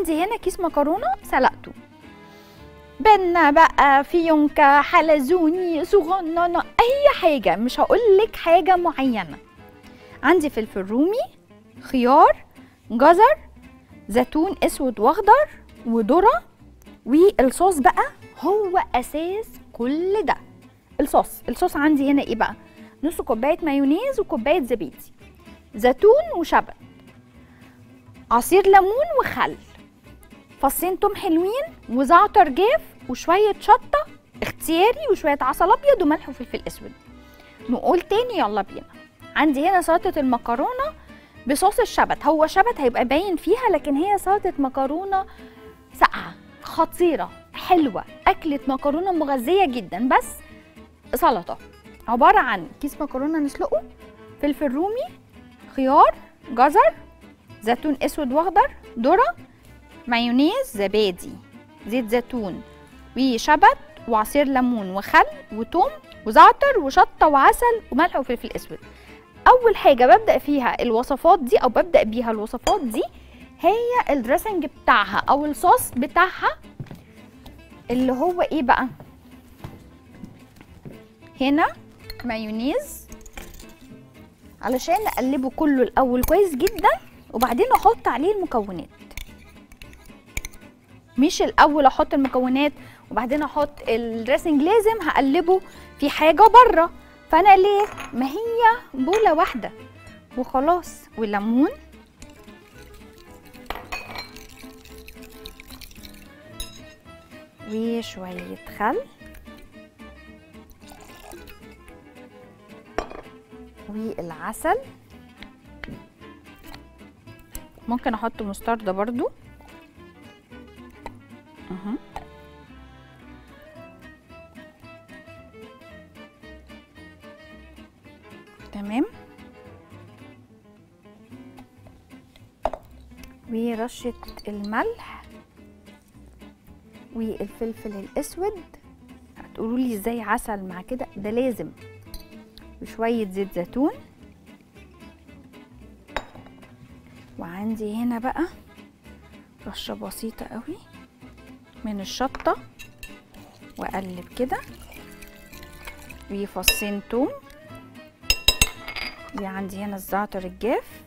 عندي هنا كيس مكرونه سلقته بنة بقى فيونكة حلزوني صغننة أي حاجة مش هقول لك حاجة معينة عندي فلفل رومي خيار جزر زيتون اسود واخضر وذرة والصوص بقى هو اساس كل ده الصوص الصوص عندي هنا ايه بقى نص كوبايه مايونيز وكوبايه زبادي زيتون وشبت عصير ليمون وخل فصين توم حلوين وزعتر جاف وشويه شطه اختياري وشويه عسل ابيض وملح وفلفل اسود نقول تاني يلا بينا عندي هنا سلطه المكرونه بصوص الشبت هو شبت هيبقى باين فيها لكن هي سلطه مكرونه ساقعه خطيره حلوه اكله مكرونه مغذيه جدا بس سلطه عباره عن كيس مكرونه نسلقه فلفل رومي خيار جزر زيتون اسود واخضر ذره مايونيز زبادي زيت زيتون وشبت وعصير ليمون وخل وتوم وزعتر وشطه وعسل وملح وفلفل اسود اول حاجه ببدا فيها الوصفات دي او ببدا بيها الوصفات دي هي الدريسنج بتاعها او الصوص بتاعها اللي هو ايه بقى هنا مايونيز علشان نقلبه كله الاول كويس جدا وبعدين احط عليه المكونات مش الاول احط المكونات وبعدين احط الدريسنج لازم هقلبه في حاجه بره فانا ليه ما هي بوله واحده وخلاص والليمون وشويه خل والعسل ممكن احط مستردة برضو أها. تمام ورشة الملح والفلفل الاسود هتقولوا لي ازاي عسل مع كده ده لازم وشوية زيت زيتون وعندي هنا بقى رشة بسيطة قوي من الشطة واقلب كده وفصين توم وعندي هنا الزعتر الجاف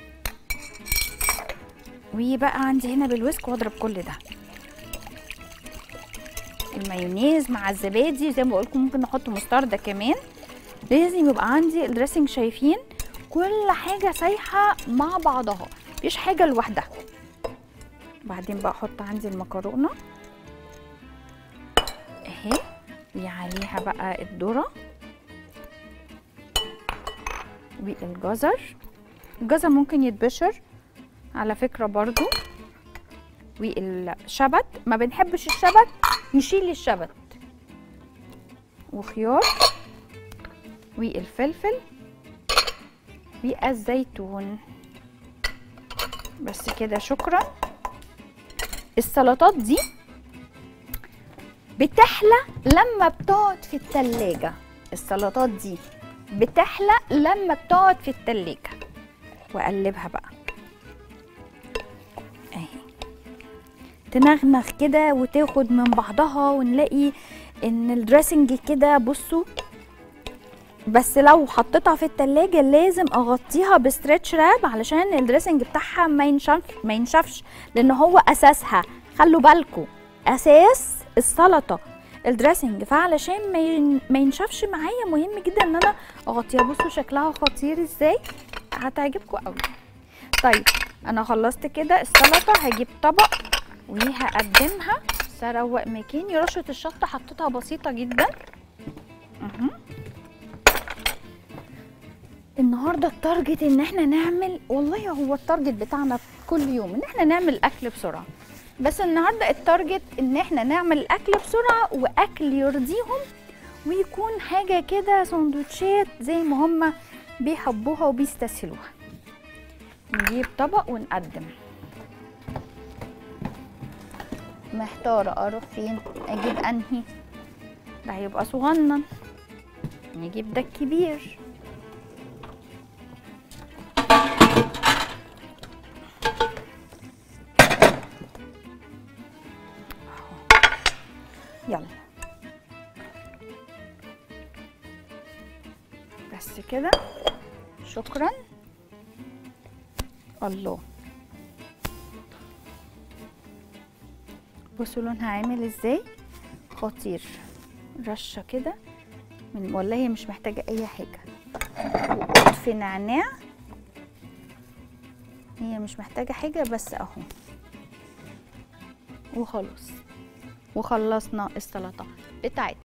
وبقى عندي هنا بالويسك واضرب كل ده المايونيز مع الزبادي زي ما بقولكم ممكن نحط مستردة كمان لازم يبقى عندي الدريسنج شايفين كل حاجة سايحة مع بعضها مفيش حاجة لوحدها بعدين بقى احط عندي المكرونة اهي وعليها بقى الذرة والجزر الجزر ممكن يتبشر على فكرة برضو والشبت ما بنحبش الشبت نشيل الشبت وخيار والفلفل والزيتون بس كده شكرا السلطات دي بتحلى لما بتقعد في التلاجة السلطات دي بتحلى لما بتقعد في التلاجة واقلبها بقى اهي تنغنغ كده وتاخد من بعضها ونلاقي ان الدريسنج كده بصوا بس لو حطيتها في التلاجة لازم اغطيها بستريتش راب علشان الدريسنج بتاعها ما ينشف ما ينشفش لان هو اساسها خلوا بالكم اساس السلطه الدريسنج فعلشان ما ين- ما ينشفش معايا مهم جدا ان انا اغطيها بصوا شكلها خطير ازاي هتعجبكم قوي طيب انا خلصت كده السلطه هجيب طبق وهقدمها بس اروق مكاني رشه الشطه حطيتها بسيطه جدا أها. النهارده التارجت ان احنا نعمل والله هو التارجت بتاعنا كل يوم ان احنا نعمل اكل بسرعه بس النهارده التارجت ان احنا نعمل الاكل بسرعه واكل يرضيهم ويكون حاجه كده سندوتشات زي ما هم بيحبوها وبيستسهلوها نجيب طبق ونقدم محتاره اروح فين اجيب انهي ده هيبقى صغنن نجيب ده الكبير يلا بس كده شكرا الله بصوا لونها عامل ازاي خطير رشه كده من والله هي مش محتاجه اي حاجه في نعناع هي مش محتاجه حاجه بس اهو وخلاص وخلصنا السلطه بتاعتنا